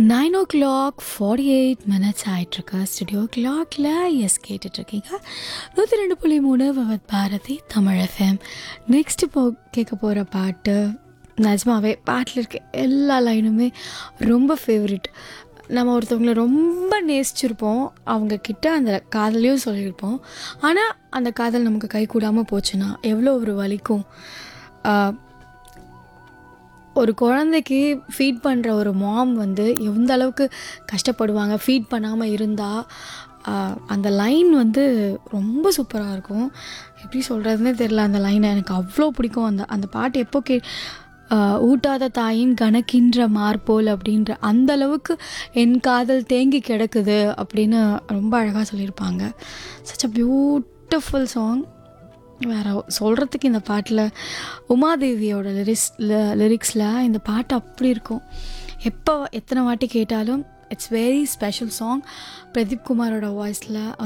nine o'clock forty eight minutes ஆகிட்டுருக்கு studio கிளாக்ல எஸ் கேட்டுட்ருக்கீங்க நூற்றி ரெண்டு புள்ளி மூணு பவத் பாரதி தமிழ் எஃப்எம் நெக்ஸ்ட் போ கேட்க போகிற பாட்டு நிஜமாவே பாட்டில் இருக்க எல்லா லைனுமே ரொம்ப ஃபேவரட் நம்ம ஒருத்தவங்கள ரொம்ப நேசிச்சிருப்போம் அவங்க கிட்ட அந்த காதலையும் சொல்லியிருப்போம் ஆனால் அந்த காதல் நமக்கு கை கூடாமல் போச்சுன்னா எவ்வளோ ஒரு வலிக்கும் ஆஹ், ஒரு குழந்தைக்கு ஃபீட் பண்ணுற ஒரு மாம் வந்து எந்த அளவுக்கு கஷ்டப்படுவாங்க ஃபீட் பண்ணாமல் இருந்தால் அந்த லைன் வந்து ரொம்ப சூப்பராக இருக்கும் எப்படி சொல்கிறதுனே தெரில அந்த லைனை எனக்கு அவ்வளோ பிடிக்கும் அந்த அந்த பாட்டு எப்போ கே ஆஹ், ஊட்டாத தாயின் கணக்கின்ற மார்போல் அப்படின்ற அந்த அளவுக்கு என் காதல் தேங்கி கிடக்குது அப்படின்னு ரொம்ப அழகாக சொல்லியிருப்பாங்க சச் அ பியூட்டிஃபுல் சாங் வேறு சொல்கிறதுக்கு இந்த பாட்டில் உமாதேவியோட லிரிக்ஸ் லிரிக்ஸில் இந்த பாட்டு அப்படி இருக்கும் எப்போ எத்தனை வாட்டி கேட்டாலும் it's very special song Pradeep குமாரோட வாய்ஸில்